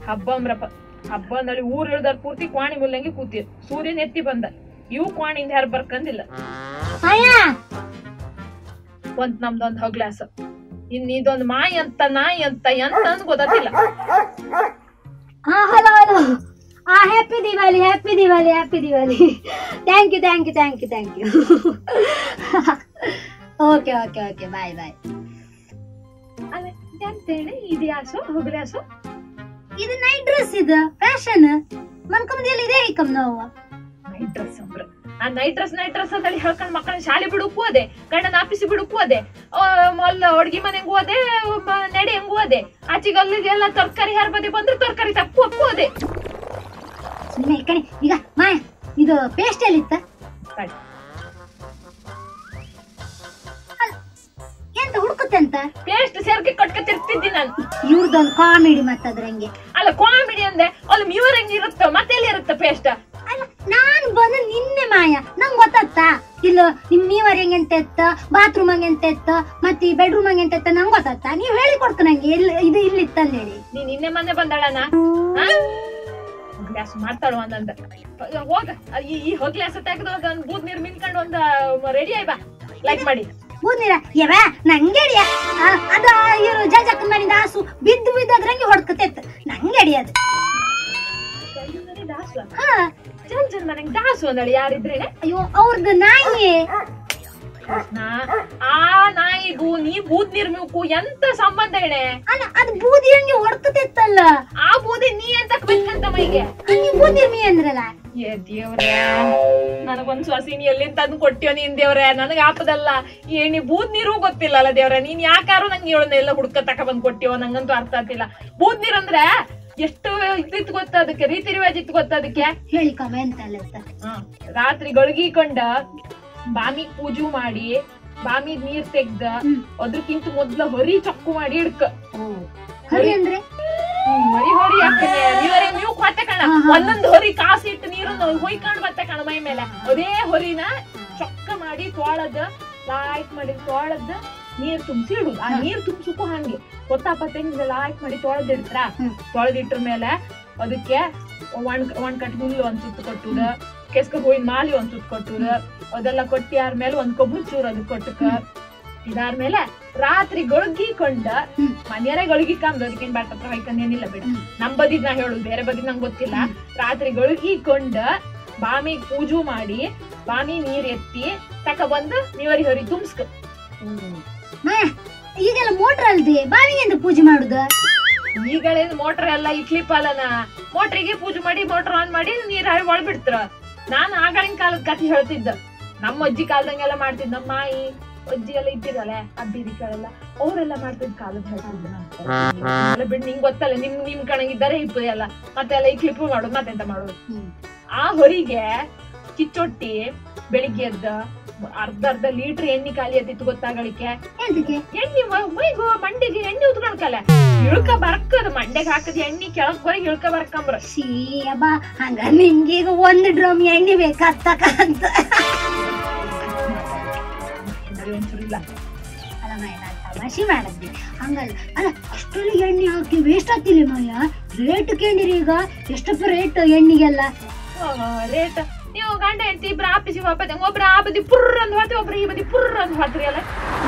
ಹಬ್ಬ ಅಂಬ್ರಪ್ಪ ಹಬ್ಬ ಅಂದಲ್ಲಿ ಊರ್ ಇಳ್ದಾರ ಪೂರ್ತಿ ಕ್ವಾಣಿ ಮುಲ್ಲಂಗಿ ಕೂತಿರ್ ಸೂರ್ಯನ ಎತ್ತಿ ಬಂದ ಇವು ಕ್ವಾಣಿಂದ ಯಾರು ಬರ್ಕಂದಿಲ್ಲ ಮಾಯ ಒಂದ್ ನಮ್ದೊಂದ್ ಹಗ್ಲಾಸ ಇನ್ ಇದೊಂದ್ ಮಾಯಿ ಅಂತ ನಾಯಿ ಅಂತ ಎಂತ ಅಂತ ಗೊತ್ತಿಲ್ಲ ಹಾ ಹಲೋ ಹಲೋ ಆ happy Diwali happy Diwali happy Diwali thank you thank you thank you thank you okay okay okay bye bye ಅಲ್ಲ ಎಂತೇಳಿ ಇದ್ಯಾಸೋ ಹಗ್ಲಾಸೋ ಇದು ನೈಟ್ ಡ್ರೆಸ್ ಇದು ಫ್ಯಾಷನ್ ಮನ್ಕೊಂಬದಿಯಲ್ಲಿ ಇದೆ ಐಕಮ್ ನಾವು ನೈಟ್ ಡ್ರೆಸ್ ಅಂಬ್ರ ಆ ನೈಟ್ ಡ್ರೆಸ್ ನೈಟ್ ಡ್ರೆಸ್ ಅಂತ ಹೇಳಿ ಹೇಳ್ಕೊಂಡ್ ಮಕ್ಕಳನ್ನ ಶಾಲೆ ಬಿಡಕ್ಕೂ ಅದೇ ಗಂಡನ ಆಫೀಸ್ ಬಿಡಕ್ಕೂ ಅದೇ ಅಲ್ಲ ಅಡ್ಗಿ ಮನೆ ಹೆಂಗೂ ಅದೇ ಮ- ನಡೆ ಹೆಂಗೂ ಅದೇ ಆಚೆಗೆ ಅಲ್ಲಿಗೆಲ್ಲ ತರಕಾರಿ ಯಾರ ಬದಿ ಬಂದ್ರೆ ತರಕಾರಿ ತಪ್ಪು ಅಪ್ಪು ಅದೇ ಸುಮ್ಮನೆ ಈ ಕಡೆ ಈಗ ಮಾಯ ಇದು ಪೇಸ್ಟ್ ಎಲ್ಲಿತ್ತ ತಡಿ. ಎಂತ ಹುಡುಕುತ್ತೆ ಅಂತ ಪೇಸ್ಟ್ ಸೇರ್ಕೆ ಕಟ್ಕೊತಿರ್ತಿದ್ದಿ ನಾನು ಇವ್ರದೊಂದು ಕಾಮಿಡಿ ಮತ್ತದ್ರಂಗೆ ಅಲ್ಲ ಕಾಮಿಡಿ ಅಂದೆ ಅಲ್ಲಿ ಮ್ಯೂರ್ ಹೆಂಗ್ ಇರುತ್ತೋ ಮತ್ತೆ ಎಲ್ಲಿ ಇರುತ್ತೆ ಪೇಸ್ಟ್ ಅಲ್ಲ ನಾನ್ ಬಂದು ನಿನ್ನೆ ಮಾಯ ನಂಗ್ ಗೊತ್ತಾಗ್ತಾ ಇಲ್ಲ ನಿಮ್ ನೀವರ್ ಹೆಂಗೆಂತ ಎತ್ತ ಬಾತ್ರೂಮ್ ಹಂಗೆಂತ ಎತ್ತ ಮತ್ತೆ ಈ ಬೆಡ್ರೂಮ್ ಹಂಗೆಂತ ಎತ್ತ ನಂಗ್ ಗೊತ್ತಾಗ್ತಾ ನೀವ್ ಹೇಳಿ ಕೊಡ್ತು ನಂಗೆ ಎಲ್ಲಿ ಇದು ಇಲ್ಲಿ ಇತ್ತಂದೇಳಿ ನೀನ್ ನಿನ್ನೆ ಮೊನ್ನೆ ಬಂದಾಳನ ಗ್ಲಾಸ್ ಮಾಡ್ತಾಳು ಒಂದಂದ ಹೋಗ ಈ ಈ ಹೊಗ್ಲಾಸ ತೆಗೆದು ಒಂದ್ ಬೂದ್ ನೀರ್ ಮಿನ್ಕೊಂಡು ಒಂದ್ ರೆಡಿ ಆಯ್ ಬಾ ಲೈಕ್ ಮಾಡಿ ಬೂದಿರ ಯವ ನಂಗೆ ಅಡಿಯ ಅದ ಇವ್ರು ಜಜಕ್ಕ ಮನಿಂದ ಹಾಸು ಬಿದ್ದು ಬಿದ್ದದ್ರಂಗೆ ಹೊಡ್ಕತೆತ್ ನಂಗೆ ಅಡಿಯದು ದಾಸು ಹಾ ಜಲ್ ಜಲ್ ನನಗೆ ದಾಸು ಅಂದಳಿ ಯಾರಿದ್ರೇನೆ ಅಯ್ಯೋ ಅವ್ರದ್ದು ನಾಯಿ ನಾ ಆ ನಾಯಿಗೂ ನೀ ಬೂದ್ ನಿರ್ಮಿಗೂ ಎಂತ ಸಂಬಂಧ ಎಣೆ ಅಲ್ಲ ಅದು ಬೂದಿ ಹಂಗೆ ಹೊಡ್ಕತೆತ್ತಲ್ಲ ಆ ಬೂದಿ ನೀ ಅಂತ ಬೇಕಂತ ಮೈಗೆ ನೀವು ಬೂದಿ ಮೀ ಅಂದ್ರಲ್ಲ ಏ ದೇವ್ರೇ ನನಗೊಂದ್ ಸೊಸಿನಿ ಎಲ್ಲಿ ತಂದು ಕೊಟ್ಟಿಯೋ ನೀನ್ ದೇವ್ರೆ ನನಗ ಆಪದಲ್ಲ ಏನಿ ಬೂದ್ ನೀರು ಗೊತ್ತಿಲ್ಲ ಅಲ್ಲ ದೇವ್ರೆ ನೀನ್ ಯಾಕಾರು ನಂಗೆ ಹೇಳೋಣ ಎಲ್ಲ ಹುಡ್ಕ ತಕ ಬಂದ್ ಕೊಟ್ಟಿಯೋ ನಂಗಂತೂ ಅರ್ಥ ಆಗ್ತಿಲ್ಲ ಬೂದ್ ನೀರ್ ಅಂದ್ರೆ ಎಷ್ಟು ಇದಿತ್ತು ಗೊತ್ತ ಅದಕ್ಕೆ ರೀತಿ ರಿವಾಜ್ ಇತ್ತು ಗೊತ್ತ ಅದಕ್ಕೆ ಹೇಳಿ ಕವ ಎಂತ ಅಲ್ಲ ಅಂತ ರಾತ್ರಿ ಗಳಿಗಿಕೊಂಡ ಬಾಮಿ ಪೂಜು ಮಾಡಿ ಬಾಮಿ ನೀರ್ ತೆಗ್ದ ಹ್ಮ್. ಅದ್ರಕ್ಕಿಂತ ಮೊದ್ಲ ಹೊರಿ ಚಕ್ಕು ಮಾಡಿ ಇಡ್ಕ ಹರಿ ಅಂದ್ರೆ ಹ್ಮ್, ಹೊರಿ ಹೊರಿ ಹಾಕ್ತೀನಿ ನೀವರೇ ನೀವು ಕೊತ್ತೆ ಕಣ ಹಾ, ಹಾ. ಒಂದೊಂದು ಹೊರಿ ಕಾಸು ಇಟ್ಟು ನೀರನ್ನು ಹೊಯ್ಕೊಂಡ್ ಬತ್ತೆ ಕಣ ಮೈ ಮೇಲೆ ಅದೇ ಹೊರಿನ ಚೊಕ್ಕ ಮಾಡಿ ತೊಳದ ಲಾಯ್ಕ್ ಮಾಡಿ ತೊಳದ ನೀರ್ ತುಂಬಿಸಿ ಇಡುದು ಆ ಹಾ. ನೀರ್ ತುಂಬಿಸಕ್ಕೂ ಹಂಗೆ ಗೊತ್ತಾಪ ತೆಂಗ್ ಲಾಯ್ಕ್ ಮಾಡಿ ತೊಳೆದ್ ಇಡ್ತಾರ ಹ್ಮ್. ತೊಳೆದಿಟ್ರ ಮೇಲೆ ಅದಕ್ಕೆ ಒಣ್ ಒಣ್ ಕಟ್ ಹುಲ್ಲು ಒಂದ್ ಸುತ್ತ ಕೊಟ್ಟುದ ಕೆಸ್ಕ ಹೂವಿನ ಮಾಲಿ ಒಂದ್ ಸುತ್ತ ಕೊಟ್ಟುದ ಅದೆಲ್ಲ ಕೊಟ್ಟಿ ಆದ್ಮೇಲೆ ಒಂದ್ ಕೊಬ್ಬು ಚೂರ್ ಅದಕ್ಕೆ ಕೊಟ್ಟಕ ಇದಾದ್ಮೇಲೆ ರಾತ್ರಿ ಗೊಂಡ ಹ್ಮ್. ಮನೆಯರೇ ಗಳಿಗೆ ಕಾಮ್ದು ಅದಕ್ಕೇನ್ ಬ್ಯಾಟ ಹತ್ರ ಹೊಯ್ಕೊಂಡ್ ಏನಿಲ್ಲ ಬಿಡ ಹ್ಮ್. ನಮ್ ಬದಿದ್ ನಾ ಹೇಳುದು ಬೇರೆ ಬದಿದ್ ನಂಗೆ ಗೊತ್ತಿಲ್ಲ ಹ್ಮ್. ರಾತ್ರಿ ಗೊಂಡ ಬಾಮಿ ಪೂಜು ಮಾಡಿ ಬಾಮಿ ನೀರ್ ಎತ್ತಿ ತಕ ಬಂದು ನೀವರಿ ಹೊರಿ ತುಂಬ್ಸ್ಕ ಮಾಯ ಈಗೆಲ್ಲ ಮೋಟ್ರ್ ಅಲ್ದೆ ಬಾವಿಗೆ ಎಂತ ಪೂಜೆ ಮಾಡುದು ಈಗಳೇನ್ ಮೋಟರ್ ಎಲ್ಲ ಇಟ್ಲಿ ಪಾಲನ ಮೋಟ್ರಿಗೆ ಪೂಜೆ ಮಾಡಿ ಮೋಟರ್ ಆನ್ ಮಾಡಿ ನೀರ್ ಹಾಳಿ ಒಳ ಬಿಡ್ತಾರ ನಾನ್ ಆಗಳಿನ ಕಾಲದ ಕಥೆ ಹೇಳ್ತಿದ್ದ ನಮ್ಮ ಅಜ್ಜಿ ಕಾಲದಂಗೆಲ್ಲ ಮಾಡ್ತಿದ್ ನಮ್ಮ ಮಾಯಿ ಅಜ್ಜಿ ಎಲ್ಲ ಇದ್ದಿರಲ್ಲ ಅಬ್ಬಿದಿಗಳೆಲ್ಲ ಅವರೆಲ್ಲ ಮಾಡ್ತಿದ್ ಕಾಲದ ಹೇಳ್ತಿದ್ದ ಎಲ್ಲ ಬಿಡ್ ನಿಂಗ್ ಗೊತ್ತಲ್ಲ ನಿಮ್ ನಿಮ್ ಕಣಗಿದ್ದಾರೆ ಇಪ್ಪು ಎಲ್ಲ ಮತ್ತೆಲ್ಲ ಈ ಕ್ಲಿಪ್ ಮಾಡೋದು ಮತ್ತೆಂತ ಮಾಡೋದು ಆ ಹೊರಿಗೆ ಕಿಚ್ಚೊಟ್ಟಿ ಬೆಳಿಗ್ಗೆ ಎದ್ದ ಅರ್ಧ ಅರ್ಧ ಲೀಟರ್ ಎಣ್ಣೆ ಖಾಲಿ ಆದಿತ್ತು ಗೊತ್ತಾಗಳಿಕೆ ಎಂತಕ್ಕೆ ಎಣ್ಣೆ ಮ- ಮೈಗು ಮಂಡಿಗೆ ಎಣ್ಣೆ ಉತ್ಕೊಳ್ಕಲ್ಲ ಇಳ್ಕ ಬರ್ಕದ ಮಂಡೆಗೆ ಹಾಕದ ಎಣ್ಣೆ ಕೆಳಗ್ ಬರೀ ಇಳ್ಕ ಬರ್ಕಂಬ್ರ ಶೀ ಅಬ್ಬ ಹಂಗ ನಿಮ್ಗೆ ಈಗ ಒಂದು ಡ್ರಮ್ ಎಣ್ಣೆ ಬೇಕಾಗ್ತಕ ಅಂತ ಒಂಚೂರು ಇಲ್ಲ ಅಲ್ಲ ಮಾಯ ನಾನ್ ತಮಾಷೆ ಮಾಡದ್ದೆ ಹಂಗಲ್ಲ ಅಲ್ಲ ಅಷ್ಟರಲ್ಲಿ ಎಣ್ಣೆ ಹಾಕಿ ವೇಸ್ಟ್ ಆಗ್ತಿಲ್ಲ ಮಾಯ ರೇಟ್ ಕೇಳಿರಿ ಈಗ ಎಷ್ಟಪ್ಪ ರೇಟ್ ಎಣ್ಣೆಗೆಲ್ಲ ರೇಟ್ ನೀವು ಗಂಡ ಹೆಂಡತಿ ಇಬ್ರು ಆಪಿಸಿ ಹೋಗ್ಬತ್ತೆ ಒಬ್ರು ಆ ಬದಿ ಪುರ್ರ ಅಂತ ಹೋಗ್ತಿ ಒಬ್ರು ಈ ಬದಿ ಪುರ್ರ ಅಂತ ಹೋಗ್ತೀರಿ ಅಲ್ಲ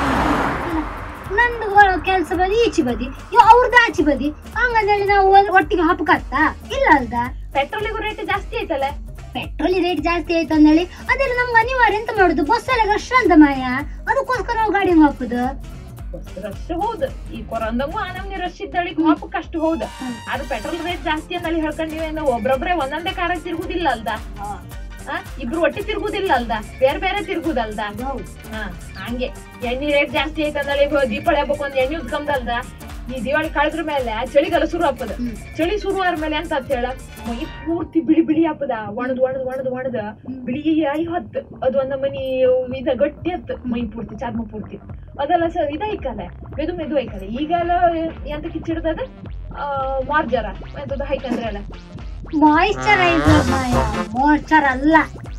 ನಂದು ಕೆಲಸ ಬದಿ ಈಚೆ ಬದಿ ಇವ್ ಅವ್ರದ್ದು ಆಚೆ ಬದಿ ಹಂಗಂದೇಳಿ ನಾವು ಒಂದ್- ಒಟ್ಟಿಗೆ ಹಾಪಕತ್ತ ಇಲ್ಲ ಅಲ್ದ ಪೆಟ್ರೋಲಿಗೂ ರೇಟ್ ಜಾಸ್ತಿ ಐತಲ್ಲ ಪೆಟ್ರೋಲ್ ರೇಟ್ ಜಾಸ್ತಿ ಆಯ್ತು ಅಂದೇಳಿ ಅದೆಲ್ಲ ನಮ್ಗೆ ಅನಿವಾರ್ಯ ಎಂತ ಮಾಡುದು ಬಸ್ ಎಲ್ಲ ರಶ್ ಅಂತ ಮಾಯ ಅದಕ್ಕೋಸ್ಕರ ನಾವು ಗಾಡಿ ಹಾಕುದು ರಶ್ ಹೌದು ಈ ಕೊರಂದಂಗು ಆ ನಮ್ನಿ ರಶ್ ಇದ್ದಳಿಗೆ ಹಾಪಕ್ ಅಷ್ಟು ಹೌದು ಹ್ಮ್. ಆದ್ರೆ ಪೆಟ್ರೋಲ್ ರೇಟ್ ಜಾಸ್ತಿ ಅಂತ ಹೇಳಿ ಹೇಳ್ಕೊಂಡಿವಿ ಒಬ್ರೊಬ್ರೆ ಒಂದೊಂದೇ ಕಾರ ತಿರುಗುದಿಲ್ಲ ಅಲ್ದ ಆ, ಇಬ್ರು ಒಟ್ಟಿ ತಿರುಗುದಿಲ್ಲ ಅಲ್ದ ಬೇರೆ ಬೇರೆ ತಿರುಗುದಲ್ದ ಹಾ ಹಂಗೆ ಎಣ್ಣೆ ರೇಟ್ ಜಾಸ್ತಿ ಐತಂದಲ್ಲಿ ದೀಪಾವಳಿ ಹಬ್ಬಕ್ಕೆ ಒಂದ್ ಎಣ್ಣೆ ಉದ್ಕಂದಲ್ದ ಈ ದಿವಾಳಿ ಕಳೆದ್ರ ಮೇಲೆ ಚಳಿಗಾಲ ಶುರು ಹಬ್ಬದ ಹ್ಮ್. ಚಳಿ ಶುರು ಆದ್ಮೇಲೆ ಅಂತ ಅಂತ ಹೇಳ ಮೈ ಪೂರ್ತಿ ಬಿಳಿ ಬಿಳಿ ಹಬ್ಬದ ಒಣದ್ ಒಣದ್ ಒಣದ್ ಒಣದ ಬಿಳಿ ಐ ಹೊತ್ತು ಅದು ಒಂದ ಮನಿ ಇದ ಗಟ್ಟಿ ಹತ್ತು ಮೈ ಪೂರ್ತಿ ಚರ್ಮ ಪೂರ್ತಿ ಅದೆಲ್ಲ ಸ ಇದ ಐಕಲ್ಲ ಮೆದು ಮೆದು ಐಕಲ್ಲ ಈಗೆಲ್ಲ ಎಂತ ಕಿಚ್ಚಿಡ್ದದ ಮಾರ್ಜರ ಎಂತದ ಹೈಕಂದ್ರೆ ಅಲ್ಲ ಮಾಯಿಶ್ಚರೈಸರ್ ಮಾಯ ಮಾಯಿಶ್ಚರ್ ಅಲ್ಲ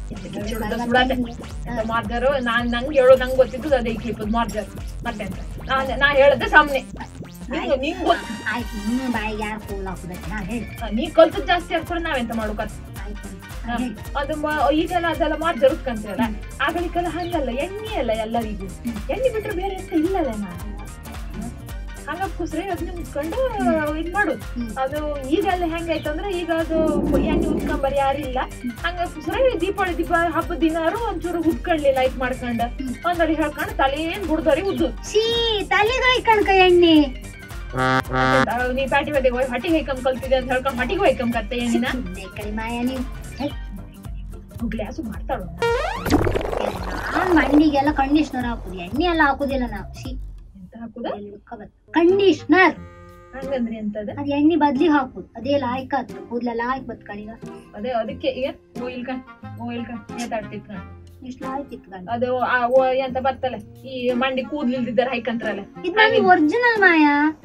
ಮಾರ್ಜರ್ ನಾನ್ ನಂಗೆ ಹೇಳೋ ನಂಗೆ ಗೊತ್ತಿದ್ದು ಅದೇ ಕ್ಲಿಪ್ ಮಾರ್ಜರ್ ಮತ್ತೆ ಅಂತ ನಾನ್ ನಾ ಹೇಳದೆ ಸಾಮ್ನೆ ನಿಂಗ್ ನಿಂಗ್ ಗೊತ್ತ ಆಯ್ತು ನಿಮ್ಮ ಬಾಯಿಗೆ ಯಾರು ಕೂಲ್ ಹಾಕುದಕ್ಕೆ ಹಾ ಹೇಳಿ ನೀ ಕಲ್ತದ್ ಜಾಸ್ತಿ ಹಾಕ್ಬಿಡ ನಾವೆಂತ ಮಾಡೋಕತ್ ಆಯ್ತು ಹಾ. ಹಾ, ಹೇಳಿ ಅದು ಮ- ಈಗೆಲ್ಲ ಅದೆಲ್ಲ ಮಾಡಿ ಜರುಗ್ಕಂತೀರಲ್ಲ ಆಗಲಿಕ್ಕೆಲ್ಲ ಹಂಗಲ್ಲ ಎಣ್ಣೆ ಅಲ್ಲ ಎಲ್ಲರಿಗೂ ಎಣ್ಣೆ ಬಿಟ್ರೆ ಬೇರೆ ಎಂತ ಇಲ್ಲಲ್ಲ ನಾ ಹಂಗಕ್ಕೋಸ್ಕರ ಅದನ್ನ ಉತ್ಕೊಂಡು ಇದ್ ಮಾಡುದು ಹ್ಮ್. ಅದು ಈಗೆಲ್ಲ ಹೆಂಗೈತಂದ್ರೆ ಈಗ ಅದು ಎಣ್ಣೆ ಉತ್ಕೊಂಬರ್ ಯಾರಿಲ್ಲ ಹಂಗಕ್ಕೋಸ್ಕರ ದೀಪಾವಳಿ ದೀಪ ಹಬ್ಬದ ದಿನಾರು ಒಂಚೂರು ಉತ್ಕೊಳ್ಳಿ ಲೈಟ್ ಮಾಡ್ಕೊಂಡ ಹ್ಮ್. ಒಂದಡಿ ಹೇಳ್ಕೊಂಡು ತಲೆ ಏನ್ ಬುಡ್ದವ್ರಿ ಉದ್ದು ಛೀ ತಲೆಗೈ ಕಣ್ಕ ಎಣ್ಣೆ ನೀ ಪ್ಯಾಟಿ ಬದಿಗೆ ಹೋಗಿ ಹಟ್ಟಿಗೆ ಹೈಕಂಬ್ ಕಲ್ತಿದೆ ಅಂತ ಹೇಳ್ಕೊಂಡು ಹಟ್ಟಿಗೆ ಹೈಕಂಬ್ ಕತ್ತೆ ಎಣ್ಣಿನ ಸುಮ್ನೆ ಕಡಿ ಮಾಯ ನೀವು ಗ್ಲಾಸು ಮಾಡ್ತಾಳು ನಾನ್ ಮಂಡಿಗೆಲ್ಲ ಕಂಡೀಷನರ್ ಹಾಕುದು ಎಣ್ಣೆ ಎಲ್ಲ ಹಾಕುದಿಲ್ಲ ನಾವು ಛೀ ಎಂತ ಹಾಕುದ ಕಂಡೀಷನರ್ ಹಂಗಂದ್ರಿ ಅಂತದ ಅದ್ ಎಣ್ಣೆ ಬದ್ಲಿ ಹಾಕುದು ಅದೇ ಲಾಯ್ಕ್ ಆತು ಕೂದ್ಲೆಲ್ಲ ಲಾಯ್ಕ್ ಬತ್ ಕಣಿಗ ಅದೇ ಅದಕ್ಕೆ ಈಗ ಮೊಯಿಲ್ ಕಣ್ ಮೊಯಿಲ್ ಕಣ್ ನೇತಾಡ್ತಿತ್ ಕಣ್ ಇಷ್ಟು ಲಾಯ್ಕ್ ಇತ್ತು ಗಂಡ ಅದು ಆ ಓ- ಎಂತ ಬರ್ತಲ್ಲ ಈ ಮಂಡಿ ಕೂದ್ಲಿಲ್ದಿದ್ದಾರ ಹೈಕಂತ್ರಲ್ಲ ಇದು ನನಗೆ ಒರಿಜಿನಲ್ ಮಾಯ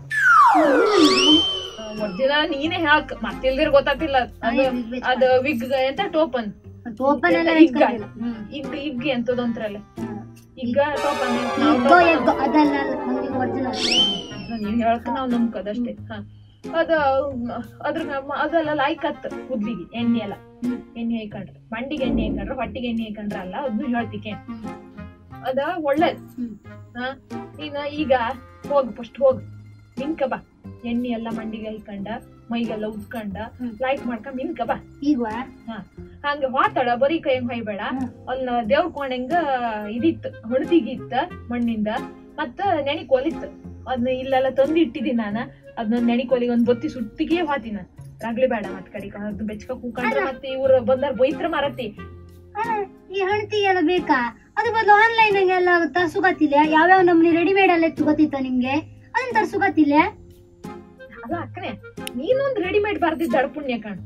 ಒರಿಜಿನಲ್ ನೀನೇ ಹಾಕ್ ಮತ್ತಿಲ್ದಿರ್ ಗೊತ್ತಾತಿಲ್ಲ ಅದು ಅದು ವಿಗ್ ಎಂತ ಟೋಪನ್ ಓಪನ್ ಎಲ್ಲ ಇಗ್ಗ. ಇಟ್ಕೊಂಡಿಲ್ಲ. ಹ್ಮ್. ಇಗ್ ಇಗ್ ಎಂತದಂತ್ರಲ್ಲ ಹ್ಮ್. ಈಗ ಟೋಪನ್ ಇಗ್ಗೋ ಎಗ್ಗೋ ಅದಲ್ಲ ನಮ್ಗೆ ಒರಿಜಿನಲ್ ನೀನ್ ಹೇಳ್ಕ ನಾವ್ ನಂಬ್ಕದಷ್ಟೇ ಹ ಅದ ಮ್, ಅದ್ರ ಮ- ಅದೆಲ್ಲ ಲಾಯ್ಕ್ ಹತ್ ಕೂದ್ಲಿಗೆ ಎಣ್ಣೆ ಎಲ್ಲ ಹ್ಮ್. ಎಣ್ಣೆ ಹಾಕೊಂಡ್ರೆ ಮಂಡಿಗೆ ಎಣ್ಣೆ ಹಾಕೊಂಡ್ರೆ ಹೊಟ್ಟಿಗೆ ಎಣ್ಣೆ ಹಾಕೊಂಡ್ರೆ ಅಲ್ಲ ಅದನ್ನು ಹೇಳ್ತಿಕೆ ಅದ ಒಳ್ಳೇದ್ ಹ್ಮ್. ಹ ನೀನ ಈಗ ಹೋಗ್ ಫಸ್ಟ್ ಹೋಗ್ ಮಿನ್ಕ ಬಾ ಎಣ್ಣೆ ಎಲ್ಲ ಮಂಡಿಗೆ ಹಾಕೊಂಡ ಮೈಗೆಲ್ಲ ಉದ್ಕೊಂಡ ಹ್ಮ್. ಲೈಟ್ ಮಾಡ್ಕೊಂಡ್ ಮಿನ್ಕ ಬಾ ಈಗ ಹಂಗ ವಾತಾಡ ಬರೀ ಕೈ ಹೆಂಗ್ ಹೊಯ್ಬೇಡ ಹ್ಮ್. ಅಲ್ಲ ದೇವ್ರ ಕೋಣೆಂಗ ಇದಿತ್ತು ಹಣದಿಗಿತ್ತ ಮಣ್ಣಿಂದ ಮತ್ತ ನೆನಿ ಕೋಲಿತ್ತು ಅದನ್ನ ಇಲ್ಲೆಲ್ಲ ತಂದು ಇಟ್ಟಿದ್ದೀನಿ ನಾನು ಅದನ್ನ ನೆನಿ ಕೋಲಿಗೆ ಒಂದ್ ಬತ್ತಿ ಸುತ್ತಿಗೆ ಹಾತಿ ನಾನು ರಾಗ್ಲಿ ಬೇಡ ಮತ್ ಕಡೆ ಅದು ಬೆಚ್ಕ ಕೂಕೊಂಡ್ರೆ ಅಲ್ಲ. ಮತ್ತೆ ಇವ್ರು ಬಂದಾರ ಬೈತ್ರ ಮಾರತಿ ಅಲ್ಲ, ಈ ಹಣತಿಗೆಲ್ಲ ಬೇಕಾ ಅದು ಬದಲು ಆನ್ಲೈನ್ ಎಲ್ಲ ತರ್ಸುಗತ್ತಿಲ್ಲ ಯಾವ್ಯಾವ ನಮ್ನಿ ರೆಡಿಮೇಡ್ ಎಲ್ಲ ಎತ್ತು ಗೊತ್ತಿತ್ತ ನಿಮ್ಗೆ ಅದನ್ನ ತರ್ಸುಗತ್ತಿಲ್ಲ ಅದ ಅಕ್ಕನೆ ನೀನೊಂದ್ ರೆಡಿಮೇಡ್ ಬರ್ದಿದ್ದ ಪುಣ್ಯ ಕಾಣ್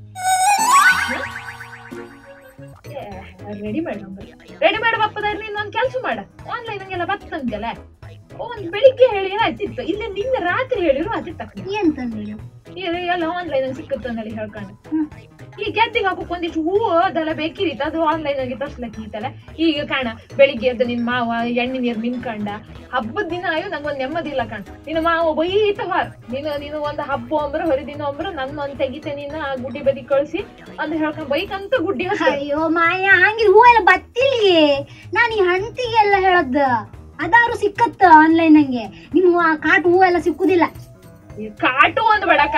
ರೆಡಿಮೇಡ್ ರೆಡಿಮೇಡ್ ಬಪ್ಪದ ನೀನೊಂದ್ ಕೆಲ್ಸ ಮಾಡ ಆನ್ಲೈನ್ ಹಂಗೆಲ್ಲ ಬರ್ತಂತೆಲ್ಲ ಒಂದ್ ಬೆಳಿಗ್ಗೆ ಹೇಳಿ ಆಯ್ತಿತ್ತು ಇಲ್ಲ ನಿನ್ನೆ ರಾತ್ರಿ ಹೇಳಿರು ಆಯ್ತಿತ್ತು ಎಂತಂದ್ರೆ ಎಲ್ಲ ಆನ್ಲೈನ್ ಸಿಕ್ಕತ್ತಂದಲ್ಲಿ ಹೇಳ್ಕೊಂಡು ಹ್ಮ್. ಈ ಗೆದ್ದಿಗೆ ಹಾಕೋಕ್ ಒಂದಿಷ್ಟು ಹೂವು ಅದೆಲ್ಲ ಬೇಕಿರಿತ್ತು ಅದು ಆನ್ಲೈನ್ ಆಗಿ ತರ್ಸ್ಲಕ್ಕೆ ಇತ್ತಲ್ಲ ಈಗ ಕಾಣ ಬೆಳಿಗ್ಗೆ ಎದ್ದು ನಿನ್ ಮಾವ ಎಣ್ಣೆ ನೀರ್ ನಿಂತ್ಕಂಡ ಹಬ್ಬದ ದಿನ ಅಯ್ಯೋ ನಂಗೊಂದ್ ನೆಮ್ಮದಿ ಇಲ್ಲ ಕಣ ನಿನ್ನ ಮಾವ ಬೈತ ಹಾರ್ ನೀನು ನೀನು ಒಂದ್ ಹಬ್ಬ ಅಂಬ್ರ ಹೊರದಿನ ಅಂಬ್ರ ನನ್ನ ಒಂದ್ ತೆಗಿತೆ ನೀನ ಆ ಗುಡ್ಡಿ ಬದಿ ಕಳ್ಸಿ ಅಂತ ಹೇಳ್ಕೊಂಡ್ ಬೈಕಂತ ಗುಡ್ಡಿ ಹಚ್ಚ ಅಯ್ಯೋ ಮಾಯ ಹಂಗಿದ್ ಹೂ ಎಲ್ಲ ಬತ್ತಿಲ್ಲಿ ನಾನ್ ಈ ಹಂತಿಗೆಲ್ಲ ಹೇಳದ್ ಅದಾರು ಸಿಕ್ಕತ್ತ ಆನ್ಲೈನ್ ಹಂಗೆ ನಿಮ್ ಆ ಕಾಟು ಹೂ ಎಲ್ಲ ಸಿಕ್ಕುದಿಲ್ಲ ಕಾಟು ಒಂದ್ ಬಡಕ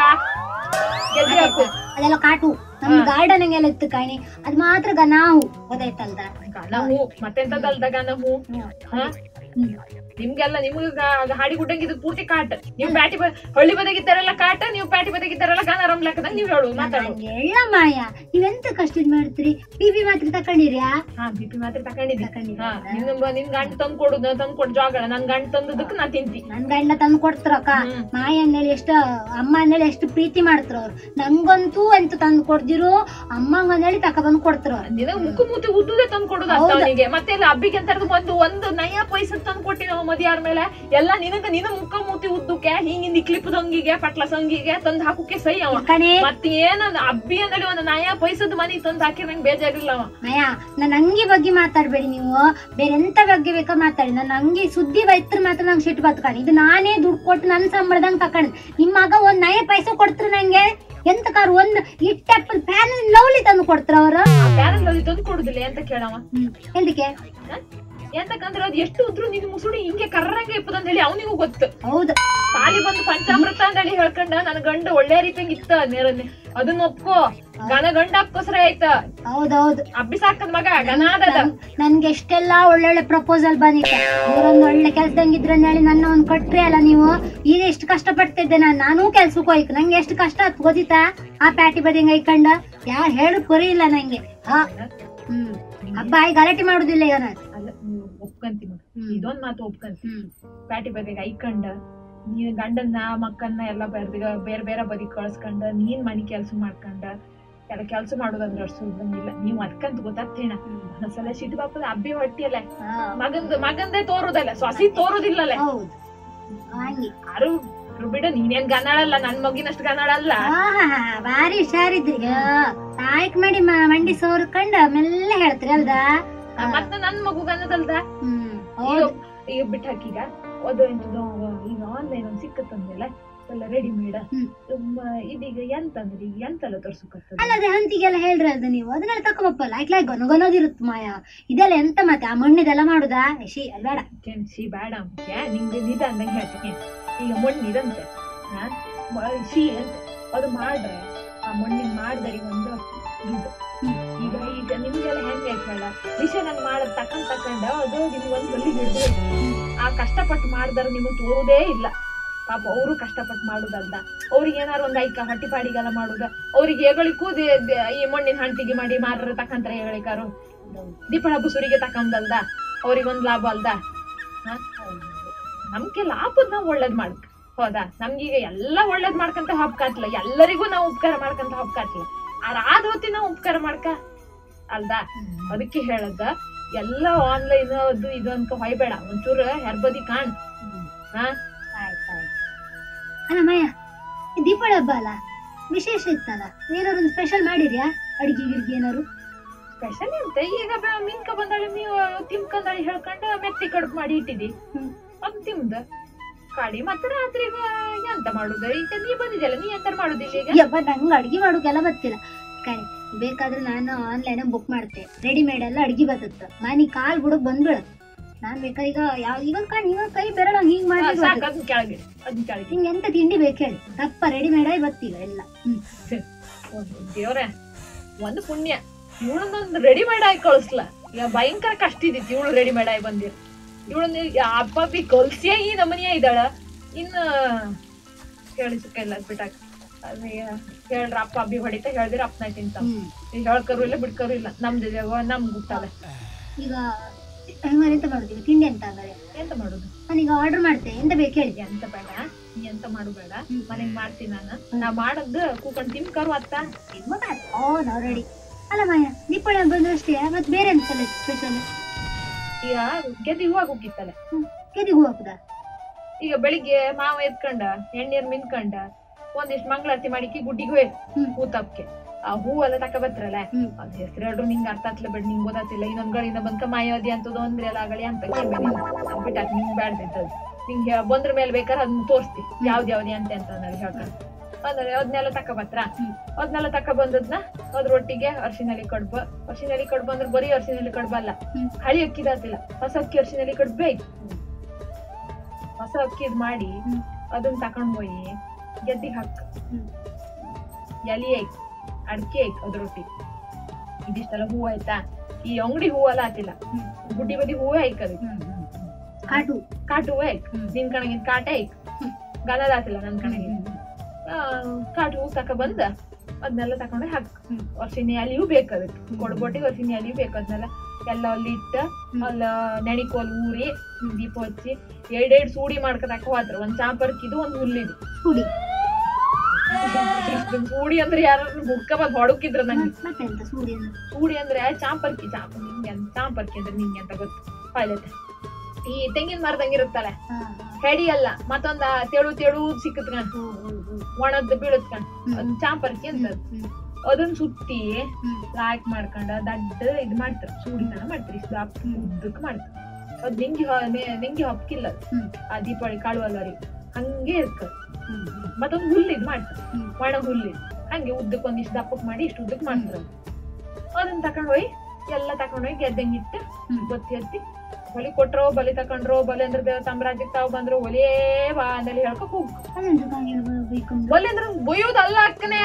ಗೆದ್ದಿ ಹಾಕು ಅದೆಲ್ಲ ಕಾಟು ನಮ್ ಗಾರ್ಡನ್ ಹಂಗೆಲ್ಲ ಇತ್ತು ಕಾಣಿ ಅದ್ ಮಾತ್ರ ಗ ನಾವು ಗೊತ್ತಾಯ್ತಲ್ದ ಗನ ಹೂ ಮತ್ತೆಂತದಲ್ದ ಗನ ಹೂ ಹಾ ಹ್ಮ್. ನಿಮ್ಗೆಲ್ಲ ನಿಮ್ಗ ಗ- ಹಾಡಿ ಗುಡ್ಡಂಗ್ ಇದು ಪೂರ್ತಿ ಕಾಟ ನೀವು ಪ್ಯಾಟಿ ಬ- ಹಳ್ಳಿ ಬದಗಿದ್ದಾರಲ್ಲ ಕಾಟ ನೀವು ಪ್ಯಾಟಿ ಬದಗಿದ್ದಾರಲ್ಲ ಗಾನಾರಂ ಲೆಕ್ಕದಾಗ ನೀವ್ ಹೇಳು ಮಾತಾಡು ಎಳ್ಳ ಮಾಯ ನೀವೆಂತ ಕಷ್ಟ ಇದ್ ಮಾಡ್ತೀರಿ ಬಿ ಪಿ ಮಾತ್ರ ತಕೊಂಡಿರ್ಯಾ ಹಾ ಬಿಪಿ ಮಾತ್ರ ತಕೊಂಡಿದ್ದಿ ತಕೊಂಡಿದ್ದೆ. ಹಾ ನಿನ್ ಬ- ನಿನ್ ಗಂಡ ತಂದ್ ಕೊಡುದು ತಂದ್ ಕೊಡ್ ಜಾಗಳ ನನ್ ಗಂಡ ತಂದದಕ್ಕೆ ನಾ ತಿಂತಿ ನನ್ ಗಂಡ ತಂದು ಕೊಡ್ತಾರಕ್ಕ ಹ್ಮ್. ಮಾಯ ಅಂದೇಳಿ ಎಷ್ಟು ಅಮ್ಮ ಅಂದೇಳಿ ಎಷ್ಟು ಪ್ರೀತಿ ಮಾಡ್ತಾರ ಅವ್ರು ನಂಗಂತೂ ಎಂತ ತಂದು ಕೊಡ್ದಿರು ಅಮ್ಮಂಗ ಅಂದೇಳಿ ತಕ ಬಂದು ಕೊಡ್ತಾರ ಅವ್ರು ನಿನಗ ಮುಕ್ಕು ಮೂತಿ ಉದ್ದುದೇ ತಂದ್ ಕೊಡುದು ಹೌದು. ಅವನಿಗೆ ಮತ್ತೆ ಇಲ್ಲ ಹಬ್ಬಿಗೆ ಅಂತ ಹೇಳಿದ್ರೆ ಒಂದು ಒಂದು ನಯ ಪೈಸದ್ ತಂದ್ ಕೊಟ್ಟಿ ನಾವು ಮದಿಯಾರ ಮೇಲೆ ಎಲ್ಲ ನಿನಗ ನಿನ ಮುಕ್ಕ ಮೂತಿ ಉದ್ದಕ್ಕೆ ಹಿಂಗಿಂದ ಕ್ಲಿಪ್ ಸಂಗಿಗೆ ಪಟ್ಲ ಸಂಗಿಗೆ ತಂದ್ ಹಾಕುಕ್ಕೆ ಸೈ ಅವ ಕಣೆ ಮತ್ ಏನ ಅಬ್ಬಿ ಅಂದಳಿ ಒಂದು ನಯ ಪೈಸದ ಮನಿ ತಂದ್ ಹಾಕಿ ನಂಗೆ ಬೇಜಾರಿಲ್ಲ ಅವ ಮಾಯ ನನ್ನ ಅಂಗಿ ಬಗ್ಗೆ ಮಾತಾಡ್ಬೇಡಿ ನೀವು ಬೇರೆ ಎಂತ ಬಗ್ಗೆ ಬೇಕಾ ಮಾತಾಡಿ ನನ್ನ ಅಂಗಿ ಸುದ್ದಿ ಬೈತ್ರ ಮಾತ್ರ ನಂಗೆ ಸಿಟ್ಟು ಬತ್ ಕಣಿ ಇದು ನಾನೇ ದುಡ್ಡು ಕೊಟ್ಟು ನನ್ನ ಸಂಬಳದಂಗ್ ತಕೊಂಡ್ ನಿಮ್ ಮಗ ಒಂದ್ ನಯ ಪೈಸೆ ಕೊಡ್ತಾರ ನಂಗೆ ಎಂತ ಕಾರ್ ಒಂದ್ ಇಟ್ಟಪ್ಪಲ್ ಫ್ಯಾನ್ ಲವ್ಲಿ ತಂದು ಕೊಡ್ತಾರ ಅವ್ರ ಆ ಪ್ಯಾರಲ್ ಅಲ್ಲಿ ತಂದು ಕೊಡುದಿಲ್ಲ ಅಂತ ಕೇಳವ ಎಂದಕ್ಕೆ ಹ? ಎಂತಕಂದ್ರೆ ಅದು ಎಷ್ಟು ಉದ್ರು ನಿನ್ ಮುಸುಡಿ ಹಿಂಗೆ ಕರ್ರಂಗೆ ಇಪ್ಪದಂತ ಹೇಳಿ ಅವನಿಗೂ ಗೊತ್ತು ಹೌದು ತಾಲಿ ಬಂದು ಪಂಚಾಮೃತ ಅಂತ ಹೇಳಿ ಹೇಳ್ಕೊಂಡ ನನ್ ಗಂಡ ಒಳ್ಳೆ ರೀತಿಯಂಗ್ ಇತ್ತ ನೇರನೆ ಅದನ್ನ ಒಪ್ಕೋ ಗಣ ಗಂಡ ಅಕ್ಕೋಸ್ರ ಆಯ್ತ ಹೌದೌದು ಅಬ್ಬಿ ಸಾಕದ್ ಮಗ ಗನಾದದ ನನ್- ನನ್ಗೆ ಎಷ್ಟೆಲ್ಲಾ ಒಳ್ಳೊಳ್ಳೆ ಪ್ರಪೋಸಲ್ ಬಂದಿತ್ತು ಇವರೊಂದು ಒಳ್ಳೆ ಕೆಲ್ಸದಂಗಿದ್ರ ಹೇಳಿ ನನ್ನ ಒಂದ್ ಕೊಟ್ರಿ ಅಲ್ಲ ನೀವು ಈಗ ಎಷ್ಟು ಕಷ್ಟ ಪಡ್ತಿದ್ದೆ ನಾನು ನಾನೂ ಕೆಲ್ಸಕ್ಕೆ ಹೋಯ್ತು ನಂಗೆ ಎಷ್ಟು ಕಷ್ಟ ಆಯ್ತು ಗೊತ್ತಿತ್ತಾ ಆ ಪ್ಯಾಟಿ ಬದಿಂಗ್ ಐಕಂಡ ಯಾರು ಹೇಳು ಕೊರಿ ಇಲ್ಲ ನಂಗೆ ಹಾ ಹ್ಮ್ ಹಬ್ಬ ಆಯ್ ಗಲಾಟೆ ಮಾಡುದಿಲ್ಲ ಈಗ ನಾನು ಅಲ್ಲ ನೀವ್ ಒಪ್ಕಂತಿ ಮಗ ಹ್ಮ್. ಇದೊಂದ್ ಮಾತು ಒಪ್ಕಂತಿ ಹ್ಮ್ ಪ್ಯಾಟಿ ಬದಿಗೆ ಐಕಂಡ ನೀನ್ ಗಂಡನ್ನ ಮಕ್ಕನ್ನ ಎಲ್ಲ ಬರ್ದಿಗ ಬೇರೆ ಬೇರೆ ಬದಿ ಕಳ್ಸ್ಕೊಂಡ ನೀನ್ ಮನಿ ಕೆಲ್ಸ ಮಾಡ್ಕೊಂಡ ಎಲ್ಲ ಕೆಲ್ಸ ಮಾಡೋದಂದ್ರೆ ಅಷ್ಟು ಸುಲಭಂಗಿಲ್ಲ ನೀವ್ ಅದ್ಕಂತ ಗೊತ್ತಾಗ್ತೇಣ ಒಂದ್ಸಲ ಸಿಟ್ಟು ಬಾಪದ ಅಬ್ಬಿ ಹೊಟ್ಟಿಯಲ್ಲ ಹಾ, ಮಗಂದ ಮಗಂದೇ ತೋರುದಲ್ಲ ಸೊಸಿ ತೋರುದಿಲ್ಲಲ್ಲ ಹೌದು ಹಂಗೆ ಯಾರು ಯಾರು ಬಿಡ ನೀನೇನ್ ಗನಾಳಲ್ಲ ನನ್ ಮಗಿನಷ್ಟು ಗನಾಳಲ್ಲ ಆಹಾ, ಭಾರಿ ಹುಷಾರಿದ್ರಿ ತಾಯ್ಕ್ ಮಾಡಿ ಮ- ಮಂಡಿ ಸೋರ್ಕಂಡ ಮೆಲ್ಲ ಹೇಳ್ತೀರಿ ಅಲ್ದಾ ಮತ್ತೆ ನನ್ ಮಗು ಗನ್ನದಲ್ದ ಹ್ಮ್ ಈಗ ಹೌದು ಈಗ ಬಿಟ್ಟು ಹಾಕೀಗ ಅದು ಎಂತದೋ ಈಗ ಆನ್ಲೈನ್ ಒಂದ್ ಸಿಕ್ಕತ್ತಂದ್ಮೇಲೆ ಎಲ್ಲ ರೆಡಿಮೇಡ್ ಹ್ಮ್. ಇದೀಗ ಎಂತಂದ್ರಿ ಈಗ ಎಂತೆಲ್ಲ ತೋರ್ಸಕತ್ತದ ಅಲ್ಲದೆ ಹಂತಿಗೆಲ್ಲ ಹೇಳ್ರಿ ಅದು ನೀವು ಅದನ್ನೆಲ್ಲ ತಕೊಬಪ್ಪಲ್ಲ ಲೈಕ್ ಲೈಕ್ ಗೊನಗೊನೋದಿರುತ್ತೆ ಮಾಯ ಇದೆಲ್ಲ ಎಂತ ಮತ್ತೆ ಆ ಮಣ್ಣಿದೆಲ್ಲ ಮಾಡುದಾ ಶಿ ಅದ್ ಬೇಡ ಕೆಣಸಿ ಬೇಡ ಅಂತೆ ನಿಂಗೆ ನಿಧ ಅಂದಂಗೆ ಹೇಳ್ತೀನಿ ಈಗ ಮಣ್ಣಿದಂತೆ ಹಾ ಮ- ಸಿ ಅಂತ ಅದು ಮಾಡ್ರೆ ಆ ಮಣ್ಣಿನ ಮಾಡಿದ್ರೆ ಒಂದು ದುಡ್ಡು ಹ್ಮ್. ಈಗ ಈಗ ನಿಮ್ಗೆಲ್ಲ ಹೆಂಗ್ ಆಯ್ತಲ್ಲ ವಿಷಯ ನಂಗೆ ಮಾಡೋದ್ ತಕೊಂಡ್ ತಕೊಂಡ ಅದು ನಿಮ್ಗೆ ಒಂದು ಹೊಲಿ ಹಿಡಿದು ಆ ಕಷ್ಟಪಟ್ಟು ಮಾಡಿದಾರ ನಿಮಗೆ ತೋರುದೇ ಇಲ್ಲ ಪಾಪ ಅವರು ಕಷ್ಟಪಟ್ಟು ಮಾಡುದಲ್ದ ಅವ್ರಿಗೆ ಏನಾರು ಒಂದ್ ಐಕ ಹಟ್ಟಿಪಾಡಿಗೆಲ್ಲ ಮಾಡುದ ಅವ್ರಿಗೆ ಹೆಗಳಿಗೂ ದೇ- ದೇ- ಈ ಮಣ್ಣಿನ ಹಂಟಿಗೆ ಮಾಡಿ ಮಾರ್ರ ತಕಂತಾರೆ ಹೆಗಳಿಕಾರು ದೀಪಳ ಬುಸುರಿಗೆ ತಕೊಂಡಲ್ದ ಅವ್ರಿಗೊಂದ್ ಲಾಭ ಅಲ್ದ ಹ? ನಮ್ಗೆ ಲಾಭದ್ ನಾವ್ ಒಳ್ಳೇದ್ ಮಾಡ್ಕ ಹೌದಾ ನಮ್ಗೀಗ ಎಲ್ಲ ಒಳ್ಳೇದ್ ಮಾಡ್ಕಂತ ಹಬ್ಕಾತ್ಲ ಎಲ್ಲರಿಗೂ ನಾವು ಉಪಕಾರ ಮಾಡ್ಕಂತ ಹಬ್ಕಾತ್ಲ ಆರ್ ಆದ್ ಹೊತ್ತಿ ನಾವು ಉಪಕಾರ ಮಾಡ್ಕ ಅಲ್ದಾ ಅದಕ್ಕೆ ಹೇಳದ ಎಲ್ಲ ಆನ್ಲೈನ್ ಅದು ಇದು ಅನ್ಕ ಹೊಯ್ಬೇಡ ಒಂಚೂರು ಹೆರ್ಬದಿ ಕಾಣ್ ಹಾ ಆಯ್ತು ಆಯ್ತು ಅಲ್ಲ ಮಾಯ ಈ ದೀಪಾವಳಿ ಹಬ್ಬ ಅಲ್ಲ ವಿಶೇಷ ಇತ್ತಲ್ಲ ಏನಾದ್ರು ಒಂದು ಸ್ಪೆಷಲ್ ಮಾಡಿದ್ಯಾ ಅಡಿಗೆ ಗಿಡ್ಗೆ ಏನಾರು ಸ್ಪೆಷಲ್ ಎಂತ ಈಗ ಬ- ಮಿನ್ಕ ಬಂದಾಳಿ ನೀವು ತಿನ್ಕಂದಾಳಿ ಹೇಳ್ಕೊಂಡು ಮೆತ್ತಿ ಕಡುಬು ಮಾಡಿ ಇಟ್ಟಿದಿ ಹ್ಮ್. ಅದ್ ತಿಮ್ದ ಕಾಡಿ ಮತ್ತೆ ರಾತ್ರಿಗೆ ಎಂತ ಮಾಡುದು ಈಗ ನೀ ಬಂದಿದ್ಯಲ್ಲ ನೀ ಎಂತ ಮಾಡುದಿಲ್ಲ ಈಗ ಯಪ್ಪ ನಂಗೆ ಅಡಿಗೆ ಮಾಡೋಕೆಲ್ಲ ಗೊತ್ತಿಲ್ಲ ಕರೆ ಬೇಕಾದ್ರೆ ನಾನು ಆನ್ಲೈನ್ ಬುಕ್ ಮಾಡ್ತೆ ರೆಡಿಮೇಡ್ ಎಲ್ಲ ಅಡಿಗೆ ಬರ್ತದ ಮನಿ ಕಾಲ್ ಬಿಡಕ್ ಬಂದ್ಬಿಡತ್ ನಾನ್ ಬೇಕಾದ್ರೆ ಈಗ ಯಾವ ಇವಾಗ ಕಾಣ್ ಇವಾಗ ಕೈ ಬೆರಳ ಹಿಂಗ್ ಹಾ, ಮಾಡಿ ಸಾಕು ಅದನ್ನ ಕೆಳಗಿಡಿ ಅದನ್ನ ಕೆಳಗಿಡಿ ನಿಂಗೆ ಎಂತ ತಿಂಡಿ ಬೇಕು ಹೇಳಿ ದಪ್ಪ ರೆಡಿಮೇಡ್ ಆಗಿ ಬರ್ತೀಗ ಎಲ್ಲ ಹ್ಮ್ ದೇವ್ರೆ ಒಂದು ಪುಣ್ಯ ಇವಳನ್ನೊಂದು ರೆಡಿ ಮಾಡಿ ಆಗಿ ಕಳಿಸ್ಲ ಈಗ ಭಯಂಕರ ಕಷ್ಟ ಇದ್ದಿತ್ತು ಇವಳು ರೆಡಿ ಮಾಡಿ ಆಗಿ ಬಂದಿರ್ ಇವಳನ್ನ ಅಪ್ಪ ಬಿ ಕಲ್ಸಿಯೇ ಈ ನಮನಿಯ ಇದ್ದಾಳ ಇನ್ನ ಕೇಳಿಸಕ್ಕ ಇಲ್ಲ ಬಿಟ್ಟಾಕ ಹೇಳ್ರ ಅಪ್ಪ ಅಬ್ಬಿ ಹೊಡಿತ ಹೇಳ್ದಿರ ಅಪ್ಪನ ತಿಂತ ಹ್ಮ್ ಈಗ ಹೇಳ್ಕರು ಇಲ್ಲ ಬಿಡ್ಕರು ಇಲ್ಲ ನಮ್ದು ನಮ್ಗೆ ಗೊತ್ತಲ್ಲ ಈಗ ಹಂಗಾರೆ ಎಂತ ಮಾಡುದು ತಿಂಡಿ ಎಂತ ಹಂಗಾರೆ ಎಂತ ಮಾಡುದು ನಾನೀಗ ಆರ್ಡರ್ ಮಾಡ್ತೆ ಎಂತ ಬೇಕು ಹೇಳಿ ಎಂತ ಬೇಡ ನೀ ಎಂತ ಮಾಡು ಬೇಡ ಹ್ಮ್. ಮನೆಗ್ ಮಾಡ್ತೀನಿ ನಾನು ನಾ ಮಾಡದ್ದು ಕೂಕೊಂಡ್ ತಿನ್ಕರು ಅತ್ತ ಓ ನಾವ್ ರೆಡಿ ಅಲ್ಲ ಮಾಯ ದೀಪಾವಳಿ ಹಬ್ಬ ಬಂದ್ರೆ ಅಷ್ಟೇ ಮತ್ತೆ ಬೇರೆ ಎಂತ ಸ್ಪೆಷಲ್ ಈಗ ಗೆದ್ದಿ ಹೂವಾಗ ಹೋಗಿತ್ತಲ್ಲ ಕೆದಿಗೆ ಹೂ ಹಾಕುದಾ ಈಗ ಬೆಳಿಗ್ಗೆ ಮಾವ ಎತ್ಕೊಂಡ ಎಣ್ಣೀರ್ ಮಿನ್ಕಂಡ ಒಂದಿಷ್ಟು ಮಂಗಳಾರತಿ ಮಾಡಿಕಿ ಗುಡ್ಡಿಗೆ ಹೋಯ್ ಹ್ಮ್. ಹೂ ತಪ್ಪಕ್ಕೆ ಆ ಹೂವೆಲ್ಲ ತಕ ಬತ್ರಲ್ಲ ಹ್ಮ್ ಅದ್ ಹೆಸರು ಹೇಳ್ರು ನಿಂಗೆ ಅರ್ಥ ಆಗ್ಲ ಬಿಡ್ ನಿಂಗೆ ಗೊತ್ತಾತಿಲ್ಲ ಇನ್ನೊಂದ್ ಗಳಿಂದ ಬಂದ್ಕ ಮಾಯಾವತಿ ಅಂತದ ಅಂದ್ರೆ ಎಲ್ಲ ಆಗಲಿ ಅಂತ ಬಿಟ್ಟಾಕ್ ನಿಂಗೆ ಬ್ಯಾಡ್ದಿದ್ದದು ನಿಂಗೆ ಬಂದ್ರ ಮೇಲೆ ಬೇಕಾದ್ರೆ ಅದನ್ನ ತೋರಿಸ್ತಿ ಯಾವ್ದು ಯಾವ್ದು ಅಂತ ಅಂತ ನಾನು ಹೇಳ್ಕೊಂಡು ಅಂದ್ರೆ ಅದನ್ನೆಲ್ಲ ತಕ ಬತ್ರ ಹ್ಮ್. ಅದನ್ನೆಲ್ಲ ತಕ ಬಂದದ್ನ ಅದ್ರೊಟ್ಟಿಗೆ ಅರ್ಶಿನಲ್ಲಿ ಕಡ್ಬು ಅರ್ಶಿನಲ್ಲಿ ಕಡ್ಬು ಅಂದ್ರೆ ಬರೀ ಅರ್ಶಿನಲ್ಲಿ ಕಡ್ಬು ಅಲ್ಲ ಹ್ಮ್. ಹಳಿ ಅಕ್ಕಿದಾತಿಲ್ಲ ಹೊಸ ಅಕ್ಕಿ ಅರ್ಶಿನಲ್ಲಿ ಕಡ್ಬು ಬೇಕು ಹೊಸ ಅಕ್ಕಿದ್ ಮಾಡಿ ಹ್ಮ್. ಅದನ್ನ ತಕೊಂಡ್ ಹೋಗಿ ಗೆದ್ದಿಗೆ ಹಾಕ್ ಹ್ಮ್. ಎಲಿ ಐಕ್ ಅಡ್ಕೆ ಐಕ್ ಅದ್ರೊಟ್ಟಿಗೆ ಇದಿಷ್ಟೆಲ್ಲ ಹೂವು ಆಯ್ತಾ ಈ ಅಂಗಡಿ ಹೂವು ಎಲ್ಲ ಆತಿಲ್ಲ ಹ್ಮ್. ಗುಡ್ಡಿ ಬದಿ ಹೂವೇ ಐಕ್ ಅದು ಕಾಟು ಕಾಟು ಹೂವು ಐಕ್ ಹ್ಮ್. ನಿನ್ ಕಣಗಿನ ಕಾಟ ಐಕ್ ಹ್ಮ್. ಗಲದ ಆತಿಲ್ಲ ನನ್ ಕಣಗಿನ ಕಾಟು ಹೂ ತಕ ಬಂದ ಅದನ್ನೆಲ್ಲ ತಕೊಂಡೆ ಹಾಕ್ ಹ್ಮ್. ವರ್ಷಿನಿ ಅಲ್ಲಿಯೂ ಬೇಕು ಅದಕ್ಕೆ ಹ್ಮ್. ಕೊಡ್ಬೋಟಿಗೆ ವರ್ಷಿನಿ ಅಲ್ಲಿಯೂ ಬೇಕು ಅದನ್ನೆಲ್ಲ ಎಲ್ಲ ಅಲ್ಲಿ ಇಟ್ಟ ಹ್ಮ್. ಅಲ್ಲ ನೆಣಿಕೋಲ್ ಊರಿ ದೀಪ ಹಚ್ಚಿ ಎರಡೆರಡು ಸೂಡಿ ಮಾಡ್ಕೊತಾಕ ಹೋದ್ರ ಒಂದ್ ಚಾಪರ್ಕಿದು ಒಂದ್ ಹುಲ್ಲಿದು ಹುಡಿ ಸೂಡಿ ಅಂದ್ರೆ ಯಾರು ಹುಡ್ಕ ಬಂದ್ ಹೊಡಕಿದ್ರ ನಂಗೆ ಮತ್ತೆ ಎಂತ ಸೂರ್ಯ ಸೂಡಿ ಅಂದ್ರೆ ಚಾಂಪರ್ಕಿ ಚಾಂಪ ನಿಂಗೆ ಅಂತ ಚಾಂಪರ್ಕಿ ಅಂದ್ರೆ ನಿಂಗೆ ಅಂತ ಗೊತ್ತು ಪೈಲಟ್ ಈ ತೆಂಗಿನ ಮರದಂಗಿರುತ್ತಲ್ಲ ಹೆಡಿ ಅಲ್ಲ ಮತ್ತೊಂದ ತೆಳು ತೆಳು ಸಿಕ್ಕತ್ಕಂಡ್ ಒಣದ್ ಬೀಳತ್ಕಂಡ್ ಅದ್ ಚಾಂಪರ್ಕಿ ಅಂತ ಅದು. ಅದನ್ನ ಸುತ್ತಿ ಲಾಯ್ಕ್ ಮಾಡ್ಕೊಂಡ ದಡ್ಡ ಇದ್ ಮಾಡ್ತಾರ ಸೂಡಿನ ಮಾಡ್ತಾರೆ ಇಷ್ಟು ದಪ್ಪ ಉದ್ದಕ್ ಮಾಡ್ತಾರ ಅದ್ ನಿಂಗಿ ಹೊ- ನೆ- ನಿಂಗಿ ಹಪ್ಕಿಲ್ಲ ಅದು. ಹ್ಮ್. ಆ ದೀಪಾವಳಿ ಕಾಳು ಅಲ್ಲರಿ ಹಂಗೆ ಇರ್ತದ ಮತ್ತೊಂದ್ ಹುಲ್ಲು ಇದ್ ಮಾಡ್ತಾರ ಹ್ಮ್. ಒಣ ಹುಲ್ಲು ಹಂಗೆ ಉದ್ದಕ್ ಒಂದಿಷ್ಟು ದಪ್ಪಕ್ ಮಾಡಿ ಇಷ್ಟು ಉದ್ದಕ್ ಮಾಡ್ತಾರ ಅದು. ಅದನ್ನ ತಕೊಂಡ್ ಹೋಗಿ ಎಲ್ಲ ತಕೊಂಡ್ ಹೋಗಿ ಗೆದ್ದಂಗ್ ಇಟ್ಟು ಬತ್ತಿ ಹತ್ತಿ ಬಲಿ ಕೊಟ್ರೋ ಬಲಿ ತಕೊಂಡ್ರೋ ಬಲಿ ಅಂದ್ರೆ ದೇವ ಸಾಮ್ರಾಜ್ಯಕ್ಕೆ ತಾವ್ ಬಂದ್ರು ಒಲೇ ಬಾ ಅಂದಲ್ಲಿ ಹೇಳ್ಕೊ ಹೋಗ್ ಬೇಕಂದ್ರೆ ಬಲಿ ಅಂದ್ರೆ ಬೊಯ್ಯೋದಲ್ಲ ಅಕ್ಕನೆ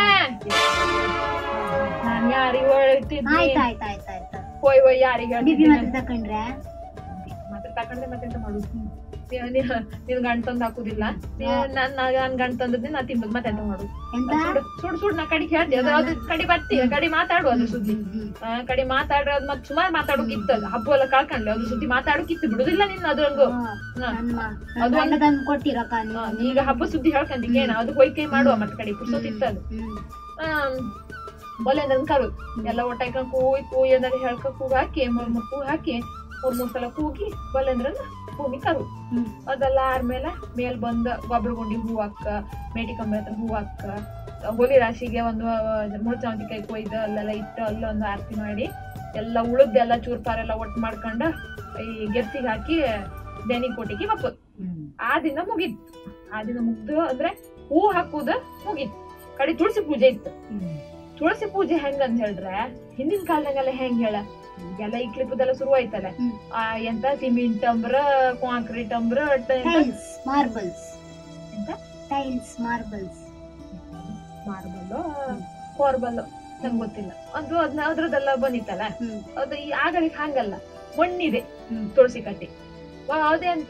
ನಾನ್ ಯಾರಿಗ ಹೇಳ್ತಿದ್ನಿ ಆಯ್ತು ಆಯ್ತು ಆಯ್ತು ಆಯ್ತು ಹೋಯ್ ಹೋಯ್ ಯಾರಿಗ ಬಿಬಿ ಹೇಳ್ತಿದ್ನಿ ಮಾತ್ರ ತಕೊಂಡ್ರೆ ಮತ್ತೆ ತಕೊಂಡೆ ಮತ್ತೆಂತ ಮಾಡುದು ನಿನ್ ಗಂಡ ತಂದ್ ಹಾಕುದಿಲ್ಲ ನೀನ್- ನನ್ ನನ್ ಗಂಡ ತಂದದ್ದೆ ನಾ ತಿಂಬದ್ ಮತ್ತೆಂತ ಮಾಡುದು ಎಂತ ಸುಡ್ ಸುಡ್ ಸುಡ್ ನಾ ಕಡಿಗೆ ಹೇಳ್ದೆ ಅದು ಅದು ಕಡಿ ಬರ್ತಿ ಕಡಿ ಮಾತಾಡು ಅದು ಸುದ್ದಿ ಆ, ಕಡಿ ಮಾತಾಡ್ರೆ ಅದ್ ಮತ್ ಸುಮಾರು ಮಾತಾಡೋಕ್ ಇತ್ತಲ್ಲ ಹಬ್ಬ ಎಲ್ಲ ಕಳ್ಕೊಂಡ್ಲಿ ಅದು ಸುದ್ದಿ ಮಾತಾಡೋಕ್ ಇತ್ತು ಬಿಡುದಿಲ್ಲ ನಿನ್ನ ಅದ್ರಂಗು ಹಾ. ನನ್ನ ಅದು ಗಂಡ ತಂದು ಕೊಟ್ಟಿರಕ್ಕ ಹಾ, ಈಗ ಹಬ್ಬ ಸುದ್ದಿ ಹೇಳ್ಕೊಂಡಿ ಏನ ಅದು ಹೋಯ್ ಕೈ ಮಾಡುವ ಮತ್ ಕಡೆ ಪುಸ್ತಕ ಇತ್ತದು ಬೊಲೆ ನನ್ ಕರು ಎಲ್ಲ ಒಟ್ಟಾಯ್ಕೊಂಡ್ ಕೂಯ್ ಕೂಯ್ ಅಂದ್ರೆ ಹೇಳ್ಕ ಕೂಗ್ ಹಾಕಿ ಮೂರ್ ಮೂರ್ ಕೂಗ್ ಹಾಕಿ ಮೂರ್ ಮೂರ್ ಸಲ ಕೂಗಿ ಬೊಲೆ ಅಂದ್ರ ಭೂಮಿ ಕರು ಅದೆಲ್ಲ ಆದ್ಮೇಲೆ ಮೇಲ್ ಬಂದ ಗೊಬ್ಬರ ಗುಂಡಿ ಹೂ ಹಾಕ ಮೇಟಿ ಕಂಬ ಹತ್ರ ಹೂ ಹಾಕ ಹೋಲಿ ರಾಶಿಗೆ ಒಂದು ಮುಳ್ಚಾವಂತಿಕಾಯಿ ಕೊಯ್ದು ಅಲ್ಲೆಲ್ಲ ಇಟ್ಟು ಅಲ್ಲೊಂದು ಆರತಿ ಮಾಡಿ ಎಲ್ಲ ಉಳಿದೆಲ್ಲ ಚೂರ್ಪಾರೆಲ್ಲ ಒಟ್ಟು ಮಾಡ್ಕೊಂಡ ಈ ಗೆರ್ಸಿಗೆ ಹಾಕಿ ದನಿ ಕೊಟ್ಟಿಗೆ ಮಪ್ಪು ಆ ದಿನ ಮುಗೀತು ಆ ದಿನ ಮುಗ್ದು ಅಂದ್ರೆ ಹೂ ಹಾಕುದ ಮುಗೀತು ಕಡೆ ತುಳಸಿ ಪೂಜೆ ಇತ್ತು ತುಳಸಿ ಪೂಜೆ ಹೆಂಗ್ ಅಂತ ಹೇಳ್ರೆ ಹಿಂದಿನ ಕಾಲದಾಗೆಲ್ಲ ಹೆಂಗ್ ಹೇಳ ಎಲ್ಲ ಈ ಕ್ಲಿಪ್ಪದೆಲ್ಲ ಶುರು ಆಯ್ತಲ್ಲ ಹ್ಮ್. ಆ ಎಂತ ಸಿಮೆಂಟ್ ಅಂಬ್ರ ಕಾಂಕ್ರೀಟ್ ಅಂಬ್ರ ಟ- ಎಂತ? ಟೈಲ್ಸ್ ಮಾರ್ಬಲ್ಸ್ ಎಂತ ಟೈಲ್ಸ್ ಮಾರ್ಬಲ್ಸ್ ಮಾರ್ಬಲ್ಲು ಕೋರ್ಬಲ್ಲು ನಂಗೆ ಗೊತ್ತಿಲ್ಲ ಅದು ಅದ್ನ ಅದ್ರದ್ದೆಲ್ಲ ಬಂದಿತ್ತಲ್ಲ ಹ್ಮ್ ಅದು ಈ ಆಗಳಿಗೆ ಹಂಗಲ್ಲ ಮಣ್ಣಿದೆ ಹ್ಮ್. ತುಳಸಿ ಕಟ್ಟಿ ವ- ಅದೇ ಅಂತ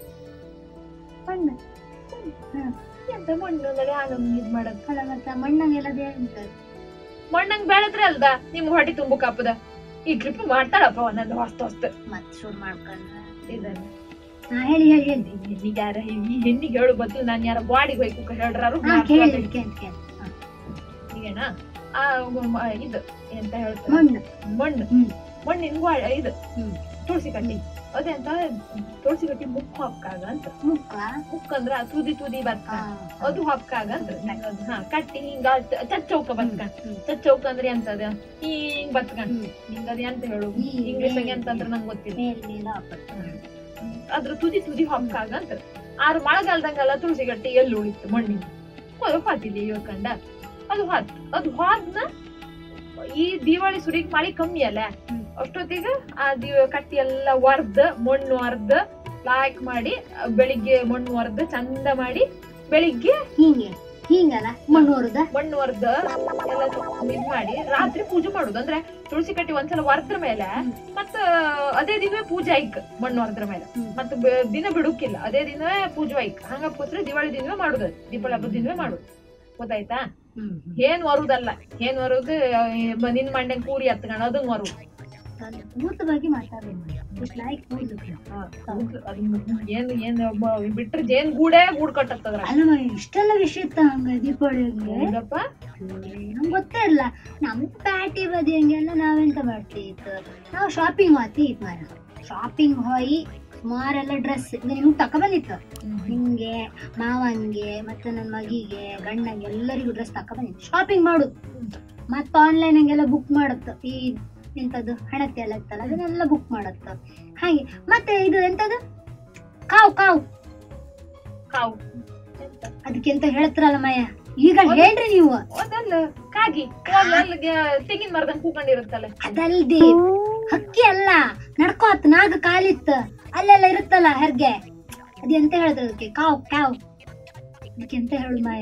ಮಣ್ಣು ಹ್ಮ್ ಎಂತ ಮಣ್ಣು ನಡೆ ಆನಂದ್ ಇದ್ ಮಾಡೋದು ಅಲ್ಲ ಮತ್ತೆ ಮಣ್ಣಂಗೆಲ್ಲ ಉಂಟ ಮಣ್ಣಂಗ್ ಬೆಳೆದ್ರೆ ಅಲ್ದ ನಿಮ್ ಹೊಟ್ಟೆ ತುಂಬಕ್ ಹಾಪದ ಈ ಟ್ರಿಪ್ ಮಾಡ್ತಾಳಪ್ಪ ಒಂದೊಂದು ಹೊಸ್ತ ಹೊಸ್ತ ಮತ್ ಶುರು ಮಾಡ್ಕೊಂಡ್ರ ಇದನ್ನ ಹಾ ಹೇಳಿ ಹೇಳಿ ಹೇಳಿ ಹೆಣ್ಣಿಗೆ ಯಾರ ಈ ಹೆಣ್ಣಿಗೆ ಹೇಳು ಬದಲು ನಾನ್ ಯಾರ ಬಾಡಿಗೆ ಹೋಯ್ಕು ಹೇಳ್ರಾರು ಹಾ ಕೇಳಿ ಕೇಳಿ ಕೇಳಿ ಹಾ. ಈಗೇನ ಆ ಮ- ಇದು ಎಂತ ಹೇಳ್ತಾರೆ ಮಣ್ಣು ಮಣ್ಣು ಹ್ಮ್ ಮಣ್ಣಿನ ಗ್ವಾ- ಇದು ಹ್ಮ್ ತುಳಸಿ ಕಟ್ಟಿ ಅದೇ ಅಂತ ತುಳಸಿ ಕಟ್ಟಿ ಮುಕ್ಕು ಹಾಕಾಗ ಅಂತ ಮುಖ ಮುಕ್ ಅಂದ್ರ ಆ ತುದಿ ತುದಿ ಬತ್ತ ಹಾ, ಅದು ಹಾಕಾಗ ಅಂತ ಅದು ಹಾ ಕಟ್ಟಿ ಹಿಂಗ ಚ- ಚಚ್ಚೌಕ ಬತ್ಕಂಡ್ ಹ್ಮ್. ಚಚ್ಚೌಕ ಅಂದ್ರೆ ಎಂತದ ಹಿಂಗ್ ಬತ್ಕಂಡ್ ಹ್ಮ್. ಹಿಂಗ ಅದ್ ಎಂತ ಹೇಳು ಈ ಇಂಗ್ಲಿಷ್ ಮೇಲೆ- ಎಂತ ಅಂದ್ರೆ ನಂಗೆ ಗೊತ್ತಿಲ್ಲ ಮೇಲ್ ಮೇಲೆ ಹಾಕೋದು. ಅದ್ರ ತುದಿ ತುದಿ ಹಾಕಾಗ ಅಂತ ಆರು ಮಳೆಗಾಲದಂಗೆಲ್ಲ ತುಳಸಿ ಕಟ್ಟಿ ಎಲ್ಲಿ ಉಳಿತು ಮಣ್ಣಿನ ಅದು ಹಾತಿಲಿ ಇಳ್ಕಂಡ ಅದು ಹಾತ್ ಅದು ಹಾದ್ನ ಈ ದಿವಾಳಿ ಸುರಿಗ್ ಮಳಿ ಕಮ್ಮಿ ಅಲ್ಲ ಹ್ಮ್. ಅಷ್ಟೊತ್ತಿಗೆ ಆ ದಿವ ಕಟ್ಟಿ ಎಲ್ಲ ಒರ್ದ್ ಮಣ್ಣು ಒರ್ದ್ ಲಾಯ್ಕ್ ಮಾಡಿ ಆ, ಬೆಳಿಗ್ಗೆ ಮಣ್ಣು ಒರ್ದ್ ಚಂದ ಮಾಡಿ ಬೆಳಿಗ್ಗೆ ಹಿಂಗೆ ಹಿಂಗಲ್ಲ ಮಣ್ಣು ಹೊರದ ಮಣ್ಣು ಒರ್ದ್ ಎಲ್ಲ ಇದ್ ಮಾಡಿ ರಾತ್ರಿ ಪೂಜೆ ಮಾಡುದು ಅಂದ್ರೆ ತುಳಸಿ ಕಟ್ಟಿ ಒಂದ್ಸಲ ಒರ್ದ್ರ ಮೇಲೆ ಹ್ಮ್. ಮತ್ತ ಅದೇ ದಿನವೇ ಪೂಜೆ ಆಯ್ಕ್ ಮಣ್ಣು ಒರ್ದ್ರ ಮೇಲೆ ಹ್ಮ್. ಮತ್ತ ಬೆ- ದಿನ ಬಿಡುಕಿಲ್ಲ ಅದೇ ದಿನವೇ ಪೂಜೆ ಆಯ್ಕ್ ಹಂಗಕ್ಕೋಸ್ಕರ ದಿವಾಳಿ ದಿನವೇ ಮಾಡುದು ದೀಪಾವಳಿ ಹಬ್ಬದ ದಿನವೇ ಮಾಡುದು ಗೊತ್ತಾಯ್ತಾ ಹ್ಮ್ ಏನ್ ವರುದಲ್ಲ ಏನ್ ವರುದು ನಿನ್ ಮಂಡ್ಯನ್ ಕೂರಿ ಹತ್ಕೊಂಡ್ ಅದನ್ ವರುದು ಅದು ಭೂತ ಬಗ್ಗೆ ಮಾತಾಡೋದು ಇಟ್ ಲೈಕ್ ಭೂತ ಏನ್ ಏನ್ ಒಬ್ಬ ಬಿಟ್ರೆ ಜೇನ್ ಗೂಡೇ ಗೂಡ್ ಕಟ್ಟತ್ತದ್ರ ಅಲ್ಲ ಮ, ಇಷ್ಟೆಲ್ಲ ವಿಷಯ ಇತ್ತ ಹಂಗ ದೀಪಾವಳಿ ಹಂಗೆ ಹೌದಪ್ಪ ನಮ್ಗೆ ಗೊತ್ತೇ ಇಲ್ಲ ನಮ್ ಪ್ಯಾಟಿ ಬದಿ ಹಂಗೆಲ್ಲ ನಾವೆಂತ ಮಾಡ್ತಿತ್ತು ನಾವು ಶಾಪಿಂಗ್ ಹೋತಿ ಇತ್ತು ಮಾರ ಶಾಪಿಂಗ್ ಹೋಗಿ ಸುಮಾರೆಲ್ಲ ಡ್ರೆಸ್ ನಿಮ್ಗೆ ತಕೊಬಂದಿತ್ತು ನಿಂಗೆ ಮಾವನ್ಗೆ ಮತ್ತೆ ನನ್ನ ಮಗಿಗೆ ಗಂಡಂಗೆ ಎಲ್ಲರಿಗೂ ಡ್ರೆಸ್ ತಕೊಬಂದಿತ್ತು ಶಾಪಿಂಗ್ ಮಾಡು ಮತ್ತೆ ಆನ್ಲೈನ್ ಹಂಗೆಲ್ಲ ಬುಕ್ ಮಾಡುತ್ತ ಈ ಎಂತದ್ದು ಹಣತೆ ಎಲ್ಲ ಇತ್ತಲ್ಲ ಅದನ್ನೆಲ್ಲ ಬುಕ್ ಮಾಡುತ್ತ ಹಾಗೆ ಮತ್ತೆ ಇದು ಎಂತದು ಕಾವು ಕಾವು ಕಾವು ಅದಕ್ಕೆ ಎಂತ ಹೇಳ್ತಾರಲ್ಲ ಮಯ್ಯ ಈಗ ಹೇಳ್ರಿ ನೀವು ಅದಲ್ಲ ಕಾಗಿ ಅಲ್ಲಿಗೆ ತೆಂಗಿನ ಮರದಂಗ್ ಕೂಕೊಂಡಿರುತ್ತಲ್ಲ ಅದಲ್ದಿ ಹಕ್ಕಿ ಅಲ್ಲ ನಡ್ಕೋತ್ ನಾಗ ಕಾಲಿತ್ತು ಅಲ್ಲೆಲ್ಲ ಇರುತ್ತಲ್ಲ ಹೆರ್ಗೆ ಅದ್ ಎಂತ ಹೇಳಿದ್ರು ಅದಕ್ಕೆ ಕಾವ್ ಕಾವ್ ಅದಕ್ಕೆ ಎಂತ ಹೇಳು ಮಾಯ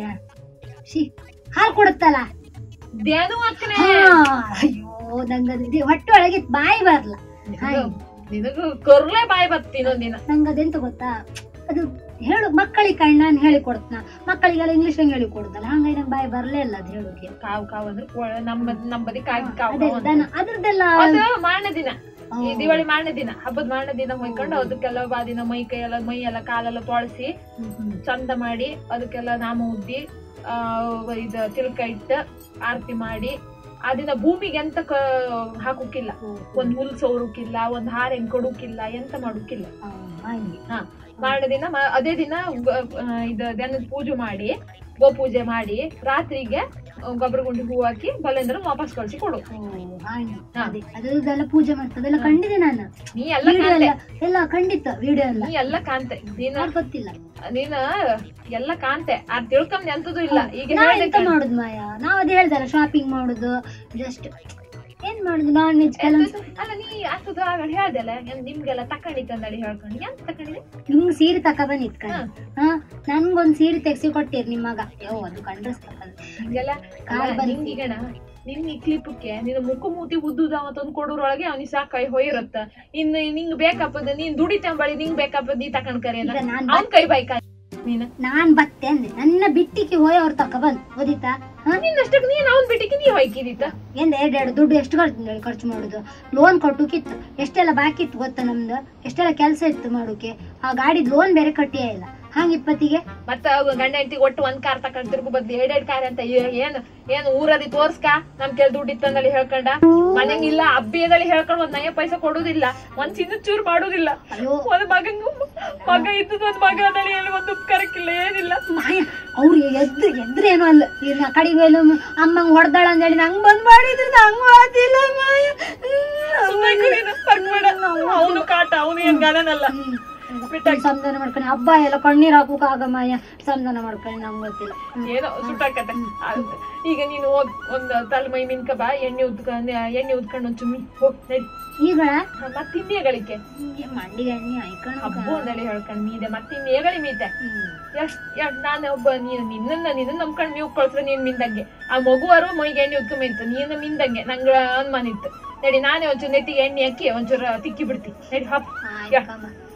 ಶಿ ಹಾಲ್ ಕೊಡುತ್ತಲ್ಲ ಧ್ಯಾನು ಹಾಕ್ನೆ ಹಾ, ಅಯ್ಯೋ ನಂಗದು ಹೊಟ್ಟೆ ಒಳಗಿತ್ ಬಾಯಿ ಬರ್ಲ ಹಾಯ್. ನಿನಗೂ ಕೊರ್ಲೆ ಬಾಯಿ ಬತ್ತಿ ಇನ್ನೊಂದಿನ ನಂಗದೆಂತ ಗೊತ್ತಾ ಅದು ಹೇಳು ಮಕ್ಕಳಿಗೆ ಕಣ್ಣನ್ ಹೇಳಿ ಕೊಡ್ತನ ಮಕ್ಕಳಿಗೆಲ್ಲ ಇಂಗ್ಲಿಷ್ ಹೇಳಿ ಕೊಡುದಲ್ಲ ಹಂಗಾಗಿ ನಂಗೆ ಬಾಯಿ ಬರ್ಲೇ ಇಲ್ಲ ಅದು ಹೇಳೋಕೆ ಕಾವು ಕಾವು ಅಂದ್ರೆ ಕೊ- ನಮ್ಮ ನಮ್ಮದಿ ಕಾಗಿ ಕಾವು ಅದೇ ಕಾವು ಅಂತ. ದನ ಅದ್ರದ್ದೆಲ್ಲ ಅದು ಮಾರನೇ ದಿನ ಈ ಹ್ಮ್. ದಿವಾಳಿ ಮಾರನೇ ದಿನ ಹಬ್ಬದ ಮಾರನೇ ದಿನ ಹೊಯ್ಕೊಂಡು ಅದಕ್ಕೆಲ್ಲ ಬಾದಿನ ಮೈ ಕೈ ಎಲ್ಲ ಮೈ ಎಲ್ಲ ಕಾಲೆಲ್ಲ ತೊಳಸಿ ಹ್ಮ್, ಹ್ಮ್. ಚಂದ ಮಾಡಿ ಅದಕ್ಕೆಲ್ಲ ನಾಮ ಉದ್ದಿ ಆ ಇದು ತಿಲ್ಕ ಇಟ್ಟು ಆರತಿ ಮಾಡಿ ಆ ದಿನ ಭೂಮಿಗೆ ಎಂತ ಕ ಹಾಕುಕಿಲ್ಲ ಒಂದ್ ಹುಲ್ ಸೌರುಕಿಲ್ಲ ಒಂದ್ ಹಾರ ಹೆಂಗ್ ಕೊಡುಕಿಲ್ಲ ಎಂತ ಮಾಡುಕಿಲ್ಲ ಹಾ, ಹಂಗೆ ಹಾ ಮಾರನೇ ದಿನ ಮ- ಅದೇ ದಿನ ಗ- ಆ, ಇದು ದನದ ಪೂಜೆ ಮಾಡಿ ಗೋಪೂಜೆ ಮಾಡಿ ರಾತ್ರಿಗೆ ಗೊಬ್ಬರ ಗುಂಡಿ ಹೂ ಹಾಕಿ ಬಲೆಂದ್ರ ವಾಪಸ್ ಕಳ್ಸಿ ಕೊಡು ಓ, ಹಾಗೆ. ಹಾ. ಅದೇ ಅದೆಲ್ಲ ಪೂಜೆ ಮಾಡ್ತದೆಲ್ಲ ಕಂಡಿದೆ ನಾನು ನೀ ಎಲ್ಲ ವಿಡಿಯೋ ಕಾಂತೆ ಎಲ್ಲ ಎಲ್ಲ ಖಂಡಿತ ವಿಡಿಯೋ ಎಲ್ಲ ನೀ ಎಲ್ಲ ಕಾಂತೆ ನೀನ ಯಾರ್ ಗೊತ್ತಿಲ್ಲ ನೀನ ಎಲ್ಲ ಕಾಂತೆ ಆ ತಿಳ್ಕೊಂಡ್ ಎಂತದೂ ಇಲ್ಲ ಈಗ ನಾವ್ ಹೇಳ್ದೆ ಎಂತ ಮಾಡುದು ಮಾಯ ನಾವ್ ಅದೇ ಹೇಳ್ದಲ್ಲ ಶಾಪಿಂಗ್ ಮಾಡುದು ಜಸ್ಟ್ ಏನ್ ಮಾಡುದು ನಾನ್ ವೆಜ್ ಕೆಲವು ಎಂತದು? ಅಲ್ಲ ನೀ ಅಷ್ಟದು ಆಗ ಹೇಳ್ದಲ್ಲ ಏನ್ ನಿಮ್ಗೆಲ್ಲ ತಕೊಂಡಿತ್ತು ಅಂದಳಿ ಹೇಳ್ಕೊಂಡು ಎಂತ ತಕೊಂಡಿದೆ ನಿಮ್ಗ್ ಸೀರೆ ತಕ ಬಂದಿತ್ ಕಣ್ ಹಾ. ಹಾ ನನ್ಗೊಂದ್ ಸೀರೆ ತೆಗ್ಸಿ ಕೊಟ್ಟಿರ್ ನಿಮ್ ಮಗ ಯೋ ಅದು ಕಂಡ್ರಸ್ ತಕೊಂಡ್ ಹಿಂಗೆಲ್ಲ ಕಾಲ್ ಬಂತು. ನಿಂಗೀಗಣ ನಿನ್ ಈ ಕ್ಲಿಪ್ಗೆ ನಿನ್ನ ಮುಖ ಮೂತಿ ಉದ್ದುದ ತಂದು ಕೊಡೋರೊಳಗೆ ಅವ್ನಿಗೆ ಸಾಕಾಯಿ ಹೋಗಿರತ್ತ ಇನ್ನು ನಿಂಗ್ ಬೇಕಪ್ಪದ ನೀನ್ ದುಡಿತಂಬಳಿ ನಿಂಗ್ ಬೇಕಪ್ಪದ ನೀ ತಕೊಂಡ್ ಕರಿಯಲ್ಲ ಈಗ ನಾನ್ ಅವ್ನ್ ಕೈ ಬೈಕ ನೀನ ನಾನ್ ಬತ್ತೆ ಅಂದೆ ನನ್ನ ಬಿಟ್ಟಿಗೆ ಹೋಯ್ ಅವ್ರ ತಕ ಬಂದ್ ಓದಿತಾ ಹಾ ನಿನ್ನಷ್ಟಕ್ಕೆ ನೀನ್ ಅವ್ನ್ ಬಿಟ್ಟಿಗೆ ನೀ ಹೊಯ್ಕಿದಿತ್ತ ಎಂದ ಎರಡೆರಡು ದುಡ್ಡು ಎಷ್ಟು ಖರ್ಚು ಖರ್ಚು ಮಾಡುದು ಲೋನ್ ಕೊಟ್ಟುಕಿತ್ತು ಎಷ್ಟೆಲ್ಲ ಬಾಕಿ ಇತ್ತು ಗೊತ್ತಾ ನಮ್ದು ಎಷ್ಟೆಲ್ಲ ಕೆಲಸ ಇತ್ತು ಮಾಡೋಕೆ ಆ ಗಾಡಿದ್ ಲೋನ್ ಬೇರೆ ಕಟ್ಟಿಯೇ ಇಲ್ಲ ಹಂಗ ಇಪ್ಪತ್ತಿಗೆ ಮತ್ತ ಅವ್ ಗಂಡ ಹೆಂಡತಿ ಒಟ್ಟು ಒಂದ್ ಕಾರ್ ತಕೊಂಡ್ತಿರ್ಗು ಬದ್ಲು ಎರಡ್ ಎರಡ್ ಕಾರ್ ಅಂತ ಏ- ಏನ್ ಏನ್ ಊರದಿ ತೋರ್ಸ್ಕ ನಮ್ ಕೆಲ್ ದುಡ್ಡು ಇತ್ತಂದಲ್ಲಿ ಹೇಳ್ಕೊಂಡ ಮನೆಗಿಲ್ಲ ಹಬ್ಬಿಯದಲ್ಲಿ ಹೇಳ್ಕೊಂಡ್ ಒಂದ್ ನಯ ಪೈಸಾ ಕೊಡುದಿಲ್ಲ ಒಂದ್ ಚಿನ್ನ ಚೂರ್ ಮಾಡುದಿಲ್ಲ ಅಯ್ಯೋ ಒಂದ್ ಮಗಂಗ ಮಗ ಇದ್ದದ ಒಂದ್ ಮಗ ಅದಳಿ ಹೇಳಿ ಒಂದು ಉಪಕಾರಕ್ಕಿಲ್ಲ ಏನಿಲ್ಲ ಮಾಯ ಅವ್ರು ಎದ್ದು ಎದ್ರೇನು ಅಲ್ಲ ಇನ್ನ ಕಡೆಗೆ ಹೋಯ್ಲು ಅಮ್ಮಂಗ್ ಹೊಡ್ದಾಳ ಅಂತ ಹೇಳಿ ನಂಗ್ ಬಂದ್ ಮಾಡಿದ್ರು ನಂಗ್ ಓದಿಲ್ಲ ಮಾಯ ಸುಮ್ನೆ ಕುಡೀನು, ಪರ್ಕ್ ಬೇಡ. ಅವ್ನು ಕಾಟ ಅವನು ಏನ್ ಗಣನಲ್ಲ ಹ್ಮ್. ಬಿಟ್ಟಾಕಿ ಸಂಧಾನ ಮಾಡ್ಕೊಂಡು ಹಬ್ಬ ಎಲ್ಲ ಕಣ್ಣೀರ್ ಹಾಕೋಕ್ ಆಗಮ್ಮ ಸಂಧಾನ ಮಾಡ್ಕೊಂಡು ನಂಗೆ ಗೊತ್ತಿಲ್ಲ ಹ್ಮ್. ಏನೋ ಸುಟ್ಟಾಕತ್ತೆ ಆಗುತ್ತೆ. ಈಗ ನೀನು ಹೋಗ್ ಒಂದ್ ತಲೆ ಮೈ ಮಿನ್ಕ ಬಾ ಎಣ್ಣೆ ಉದ್ಕೊಂಡ್ ಎಣ್ಣೆ ಉದ್ಕೊಂಡು ಒಂದ್ ಚುಮ್ಮಿ ಹೋಗ್ ನಡಿ ಈಗ ಮತ್ ಇನ್ನೇಗಳಿಕೆ ಮಂಡಿಗೆ ಎಣ್ಣೆ ಹಾಯ್ಕೊಂಡು ಹಬ್ಬ ಒಂದಳಿ ಹೇಳ್ಕೊಂಡ್ ಮೀದೆ ಮತ್ ಇನ್ನೇಗಳಿ ಮೀತೆ ಎಷ್ಟ್ ಎಷ್ಟ್ ನಾನು ಒಬ್ಬ ನೀನು ನಿನ್ನ ನಿನ್ನ ನಂಬ್ಕೊಂಡ್ ನೀವು ಕಳ್ಸ್ರೆ ನೀನ್ ಮಿಂದಂಗೆ ಆ ಮಗುವರು ಮೈಗೆ ಎಣ್ಣೆ ಉದ್ಕೊಂಡ್ ಮಿಂತು ನೀನು ಮಿಂದಂಗೆ ನಂಗ ಅನ್ಮಾನ ಇತ್ತು ನಡಿ ನಾನೇ ಒಂಚೂರು ನೆತ್ತಿಗೆ ಎಣ್ಣೆ ಹಾಕಿ ಒಂಚೂರು ತಿಕ್ಕಿ ಬಿಡ್ತಿ ನಡಿ ಹಪ್ ಆಯ್ತಮ್ಮ